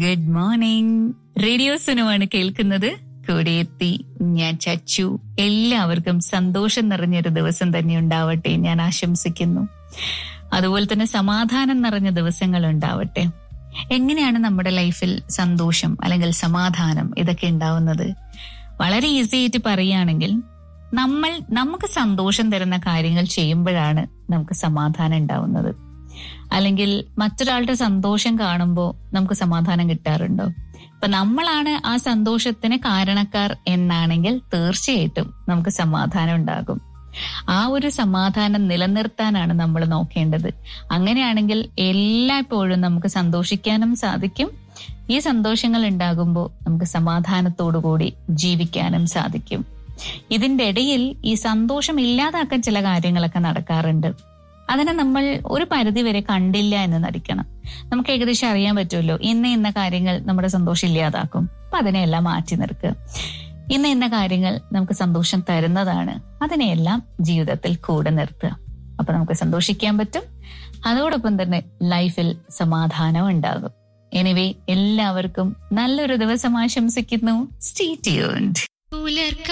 good morning radio സുനുമാണ് കേൾക്കുന്നത് കൂടെയെത്തി ഞാൻ ചച്ചു എല്ലാവർക്കും സന്തോഷം നിറഞ്ഞൊരു ദിവസം തന്നെ ഉണ്ടാവട്ടെ ഞാൻ ആശംസിക്കുന്നു അതുപോലെ തന്നെ സമാധാനം നിറഞ്ഞ ദിവസങ്ങൾ ഉണ്ടാവട്ടെ എങ്ങനെയാണ് നമ്മുടെ ലൈഫിൽ സന്തോഷം അല്ലെങ്കിൽ സമാധാനം ഇതൊക്കെ ഉണ്ടാവുന്നത് വളരെ ഈസി ആയിട്ട് പറയുകയാണെങ്കിൽ നമ്മൾ നമുക്ക് സന്തോഷം തരുന്ന കാര്യങ്ങൾ ചെയ്യുമ്പോഴാണ് നമുക്ക് സമാധാനം ഉണ്ടാവുന്നത് അല്ലെങ്കിൽ മറ്റൊരാളുടെ സന്തോഷം കാണുമ്പോൾ നമുക്ക് സമാധാനം കിട്ടാറുണ്ടോ ഇപ്പൊ നമ്മളാണ് ആ സന്തോഷത്തിന് കാരണക്കാർ എന്നാണെങ്കിൽ തീർച്ചയായിട്ടും നമുക്ക് സമാധാനം ഉണ്ടാകും ആ ഒരു സമാധാനം നിലനിർത്താനാണ് നമ്മൾ നോക്കേണ്ടത് അങ്ങനെയാണെങ്കിൽ എല്ലായ്പ്പോഴും നമുക്ക് സന്തോഷിക്കാനും സാധിക്കും ഈ സന്തോഷങ്ങൾ ഉണ്ടാകുമ്പോൾ നമുക്ക് സമാധാനത്തോടു കൂടി ജീവിക്കാനും സാധിക്കും ഇതിന്റെ ഇടയിൽ ഈ സന്തോഷം ഇല്ലാതാക്കാൻ ചില കാര്യങ്ങളൊക്കെ നടക്കാറുണ്ട് അതിനെ നമ്മൾ ഒരു പരിധി വരെ കണ്ടില്ല എന്ന് നടിക്കണം നമുക്ക് ഏകദേശം അറിയാൻ പറ്റുമല്ലോ ഇന്ന ഇന്ന കാര്യങ്ങൾ നമ്മുടെ സന്തോഷം ഇല്ലാതാക്കും അപ്പൊ അതിനെയെല്ലാം മാറ്റി നിർക്കുക ഇന്ന ഇന്ന കാര്യങ്ങൾ നമുക്ക് സന്തോഷം തരുന്നതാണ് അതിനെയെല്ലാം ജീവിതത്തിൽ കൂടെ നിർത്തുക അപ്പൊ നമുക്ക് സന്തോഷിക്കാൻ പറ്റും അതോടൊപ്പം തന്നെ ലൈഫിൽ സമാധാനം ഉണ്ടാകും എനിവേ എല്ലാവർക്കും നല്ലൊരു ദിവസം ആശംസിക്കുന്നു സ്റ്റേ ട്യൂൺഡ് പുലർക്ക